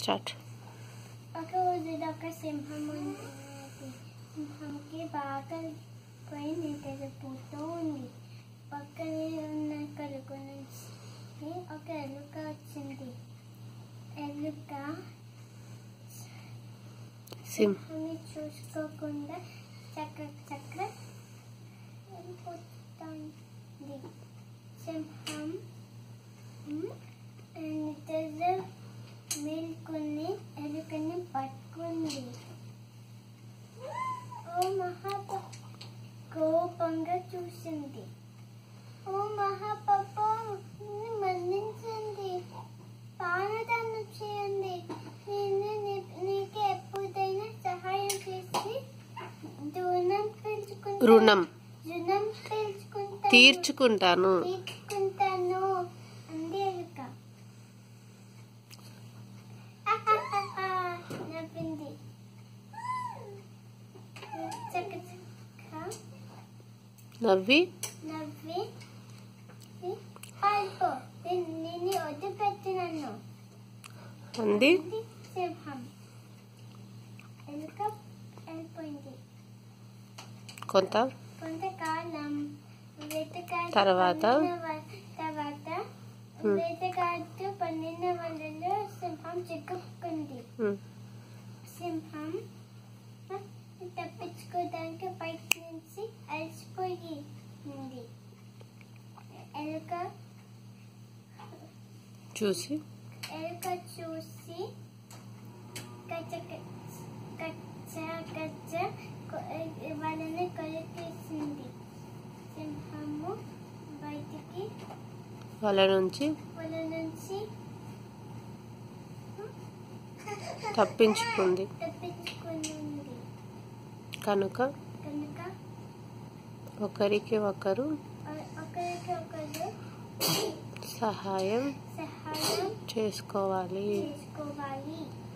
Start ఒక రోజులో ఒక సింహం ఉన్నది సింహంకి బాగా పోయి నిద్రపోతూ ఉంది పక్కనే ఉన్న కలుగు నుంచి ఒక ఎలుక వచ్చింది ఎలుక సిమ్ సింహాన్ని చూసుకోకుండా చక్ర చక్ర వెళ్ళిపోతుంది సింహం ఉమ్, నిద్ర మేల్కొని ఎలుకని పట్టుకుంది ఓ మహాప కోపంగా చూసింది ఓ మహాపాప మన్నించండి పానదానం చేయండి నేను నీ- నీకు ఎప్పుడైనా సహాయం చేసి రుణం పెంచుకుంటా రుణం రుణం పెంచుకుంటాను తీర్చుకుంటాను తీసుకుంటాను అంది ఎలుక నవ్వింది చక్క చక్క నవ్వి నవ్వి పాల్పో నేను వదిలిపెట్టినాను అంది ఇది సింహం ఎలుక వెళ్ళిపోయింది కొంత కొంతకాలం వేటగాడు తర్వాత? పన్నిన వ- తర్వాత Hmm. వేటగాడు పన్నిన వలలో సింహం చిక్కుకుంది ఉమ్, సింహం ఆ, తప్పించుకోవడానికి బయట నుంచి అలసిపోయి ఉంది ఎలుక చూసి ఎలుక చూసి కచ్చ కచ్చ కచ్చ కొ- వాళ్ళని కొలికేసింది సింహము బయటికి వాళ్ళ నుంచి వాళ్ళ నుంచి తప్పించుకుంది తప్పించుకుని ఉంది కనుక కనుక ఒకరికి ఒకరు ఒ- ఒకరికి ఒకరు సహాయం సహాయం చేసుకోవాలి చేసుకోవాలి